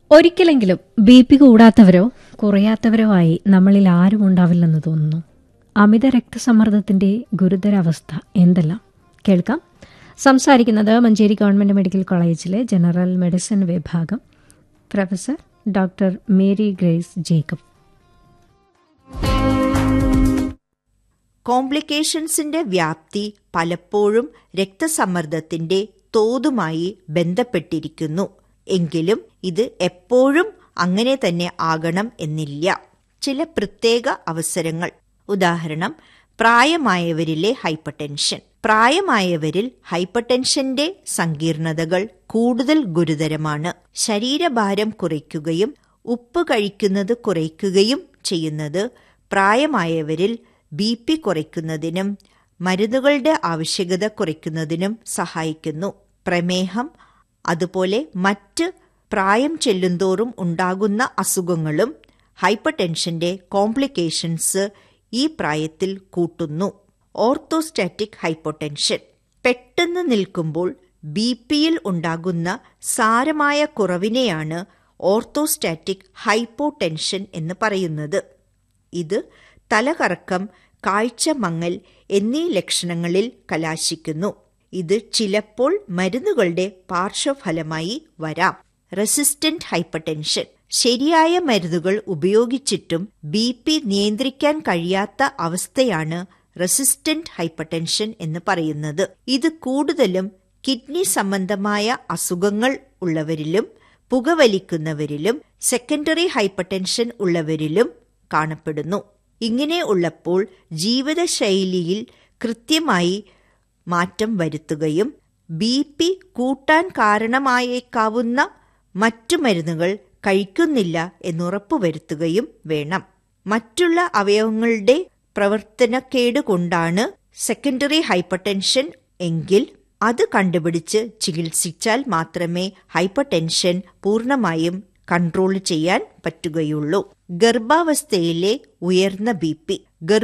ഒരിക്കലെങ്കിലും B P കൂടാത്തവരോ കുറയാത്തവരോ ആയി നമ്മളിൽ ആരും ഉണ്ടാവില്ലെന്ന് തോന്നുന്നു അമിത രക്തസമ്മർദ്ദത്തിന്റെ ഗുരുതരാവസ്ഥ എന്തെല്ലാം കേൾക്കാം സംസാരിക്കുന്നത് മഞ്ചേരി ഗവൺമെന്റ് മെഡിക്കൽ കോളേജിലെ ജനറൽ മെഡിസിൻ വിഭാഗം പ്രൊഫസർ ഡോക്ടർ മേരി ഗ്രേസ് ജേക്കബ് കോംപ്ലിക്കേഷൻസിന്റെ വ്യാപ്തി പലപ്പോഴും രക്തസമ്മർദ്ദത്തിന്റെ തോതുമായി ബന്ധപ്പെട്ടിരിക്കുന്നു എങ്കിലും ഇത് എപ്പോഴും അങ്ങനെ തന്നെ ആകണം എന്നില്ല ചില പ്രത്യേക അവസരങ്ങൾ ഉദാഹരണം പ്രായമായവരിലെ ഹൈപ്പർടെൻഷൻ പ്രായമായവരിൽ ഹൈപ്പർടെൻഷന്റെ സങ്കീർണതകൾ കൂടുതൽ ഗുരുതരമാണ് ശരീരഭാരം കുറയ്ക്കുകയും ഉപ്പ് കഴിക്കുന്നത് കുറയ്ക്കുകയും ചെയ്യുന്നത് പ്രായമായവരിൽ ബി പി കുറയ്ക്കുന്നതിനും മരുന്നുകളുടെ ആവശ്യകത കുറയ്ക്കുന്നതിനും സഹായിക്കുന്നു പ്രമേഹം അതുപോലെ മറ്റ് പ്രായം ചെല്ലുന്തോറും ഉണ്ടാകുന്ന അസുഖങ്ങളും ഹൈപ്പർടെൻഷന്റെ കോംപ്ലിക്കേഷൻസ് ഈ പ്രായത്തിൽ കൂട്ടുന്നു ഓർത്തോസ്റ്റാറ്റിക് ഹൈപ്പോടെൻഷൻ പെട്ടെന്ന് നിൽക്കുമ്പോൾ ബി പിയിൽ ഉണ്ടാകുന്ന സാരമായ കുറവിനെയാണ് ഓർത്തോസ്റ്റാറ്റിക് ഹൈപ്പോടെൻഷൻ എന്ന് പറയുന്നത് ഇത് തലകറക്കം കാഴ്ച മങ്ങൽ എന്നീ ലക്ഷണങ്ങളിൽ കലാശിക്കുന്നു ഇത് ചിലപ്പോൾ മരുന്നുകളുടെ പാർശ്വഫലമായി വരാം റെസിസ്റ്റന്റ് ഹൈപ്പർടെൻഷൻ ശരിയായ മരുന്നുകൾ ഉപയോഗിച്ചിട്ടും ബി പി നിയന്ത്രിക്കാൻ കഴിയാത്ത അവസ്ഥയാണ് റെസിസ്റ്റന്റ് ഹൈപ്പർടെൻഷൻ എന്ന് പറയുന്നത് ഇത് കൂടുതലും കിഡ്നി സംബന്ധമായ അസുഖങ്ങൾ ഉള്ളവരിലും പുകവലിക്കുന്നവരിലും സെക്കൻഡറി ഹൈപ്പർടെൻഷൻ ഉള്ളവരിലും കാണപ്പെടുന്നു ഇങ്ങനെ ഉള്ളപ്പോൾ ജീവിതശൈലിയിൽ കൃത്യമായി മാറ്റം വരുത്തുകയും ബി പി കൂട്ടാൻ കാരണമായേക്കാവുന്ന മറ്റു മരുന്നുകൾ കഴിക്കുന്നില്ല എന്നുറപ്പുവരുത്തുകയും വേണം മറ്റുള്ള അവയവങ്ങളുടെ പ്രവർത്തനക്കേട് കൊണ്ടാണ് സെക്കൻഡറി ഹൈപ്പർടെൻഷൻ എങ്കിൽ അത് കണ്ടുപിടിച്ച് ചികിത്സിച്ചാൽ മാത്രമേ ഹൈപ്പർടെൻഷൻ പൂർണ്ണമായും കൺട്രോൾ ചെയ്യാൻ പറ്റുകയുള്ളൂ ഗർഭാവസ്ഥയിലെ ഉയർന്ന ബി പി